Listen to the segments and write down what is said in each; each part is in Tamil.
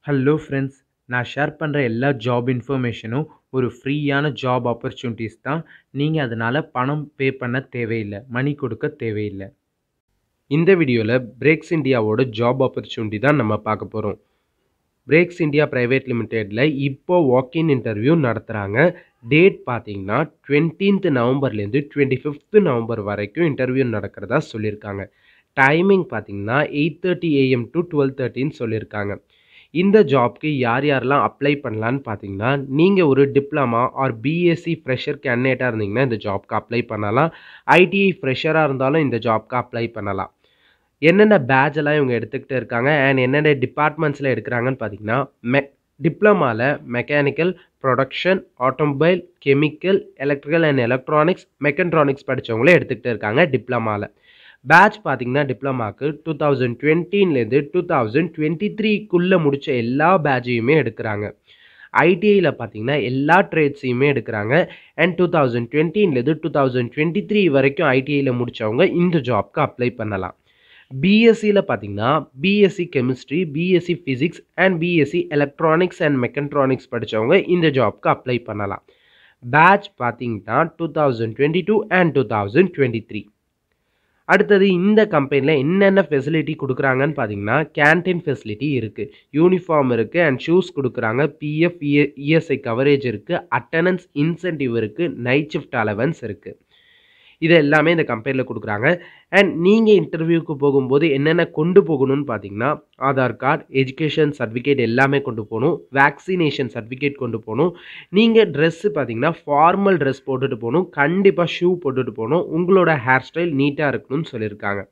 ஹலோ ஃப்ரெண்ட்ஸ் நான் ஷேர் பண்ணுற எல்லா ஜாப் இன்ஃபர்மேஷனும் ஒரு ஃப்ரீயான ஜாப் ஆப்பர்ச்சுனிட்டிஸ் தான் நீங்கள் அதனால் பணம் பே பண்ண தேவையில்லை மணி கொடுக்க தேவையில்லை இந்த வீடியோவில் பிரேக்ஸ் இந்தியாவோட ஜாப் ஆப்பர்ச்சுனிட்டி தான் நம்ம பார்க்க போகிறோம் பிரேக்ஸ் இந்தியா ப்ரைவேட் லிமிடெடில் இப்போ வாக்கின் இன்டர்வியூ நடத்துகிறாங்க டேட் பார்த்தீங்கன்னா டுவெண்ட்டீன்த் நவம்பர்லேருந்து டுவெண்ட்டி ஃபிஃப்த் நவம்பர் வரைக்கும் இன்டர்வியூ நடக்கிறதா சொல்லியிருக்காங்க டைமிங் பார்த்தீங்கன்னா eight thirty AM to twelve தேர்ட்டின்னு சொல்லியிருக்காங்க இந்த ஜாப்க்கு யார் யாரெல்லாம் அப்ளை பண்ணலான்னு பார்த்தீங்கன்னா நீங்கள் ஒரு டிப்ளமா ஆர் பிஎஸ்சி ஃப்ரெஷர் கேண்டிடேட்டாக இருந்தீங்கன்னா இந்த ஜாப்க்கு அப்ளை பண்ணலாம் ஐடிஐ ஃப்ரெஷராக இருந்தாலும் இந்த ஜாப்க்கு அப்ளை பண்ணலாம் என்னென்ன பேட்ச் எல்லாம் இவங்க எடுத்துக்கிட்டு இருக்காங்க அண்ட் என்னென்ன டிபார்ட்மெண்ட்ஸில் எடுக்கிறாங்கன்னு பார்த்தீங்கன்னா மெ டிப்ளமாவில் mechanical production automobile chemical electrical and electronics mechatronics படித்தவங்களே எடுத்துக்கிட்டு இருக்காங்க டிப்ளமாவில் பேட்ச் பார்த்தீங்கன்னா டிப்ளமாக்கு டூ தௌசண்ட் டுவெண்ட்டீன்லேருந்து டூ தௌசண்ட் டுவெண்ட்டி த்ரீக்குள்ளே முடித்த எல்லா பேட்சையுமே எடுக்கிறாங்க ஐடிஐயில் பார்த்தீங்கன்னா எல்லா ட்ரேட்ஸையுமே எடுக்கிறாங்க அண்ட் டூ தௌசண்ட் டுவெண்ட்டீன்லேருந்து டூ தௌசண்ட் டுவெண்ட்டி த்ரீ வரைக்கும் ஐடிஐயில் முடித்தவங்க இந்த ஜாப்க்கு அப்ளை பண்ணலாம் பிஎஸ்சியில் பார்த்தீங்கன்னா BSc chemistry BSc physics and BSc electronics and mechatronics படித்தவங்க இந்த ஜாப்க்கு அப்ளை பண்ணலாம் பேட்ச் பார்த்தீங்கன்னா two thousand twenty two and two thousand twenty three அடுத்தது இந்த கம்பெனியில் என்னென்ன ஃபெசிலிட்டி கொடுக்குறாங்கன்னு பார்த்தீங்கன்னா கேன்டீன் ஃபெசிலிட்டி இருக்குது யூனிஃபார்ம் இருக்குது அண்ட் ஷூஸ் கொடுக்குறாங்க பிஎஃப் இஎஸ்ஐ கவரேஜ் இருக்குது அட்டண்டன்ஸ் இன்சென்டிவ் இருக்குது நைட் ஷிஃப்ட் அலவன்ஸ் இருக்குது இது எல்லாமே இந்த கம்பெனியில் கொடுக்குறாங்க அண்ட் நீங்கள் இன்டர்வியூக்கு போகும்போது என்னென்ன கொண்டு போகணும்னு பார்த்தீங்கன்னா ஆதார் கார்டு எஜுகேஷன் சர்டிஃபிகேட் எல்லாமே கொண்டு போகணும் வேக்சினேஷன் சர்டிஃபிகேட் கொண்டு போகணும் நீங்கள் ட்ரெஸ்ஸு பார்த்தீங்கன்னா ஃபார்மல் ட்ரெஸ் போட்டுட்டு போகணும் கண்டிப்பாக ஷூ போட்டுட்டு போகணும் உங்களோட ஹேர் ஸ்டைல் நீட்டாக இருக்கணும்னு சொல்லியிருக்காங்க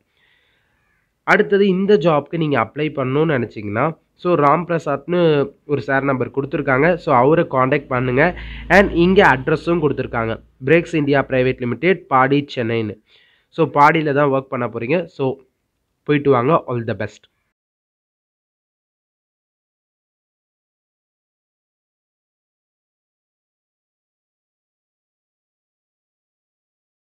அடுத்தது இந்த ஜாப்க்கு நீங்கள் அப்ளை பண்ணணும்னு நினச்சிங்கன்னா ஸோ ராம் பிரசாத்னு ஒரு சார் நம்பர் கொடுத்துருக்காங்க ஸோ அவரை காண்டாக்ட் பண்ணுங்கள் அண்ட் இங்கே அட்ரஸும் கொடுத்துருக்காங்க Brakes India private limited Padi சென்னைன்னு ஸோ பாடியில் தான் ஒர்க் பண்ண போகிறீங்க ஸோ போயிட்டு வாங்க ஆல் த பெஸ்ட்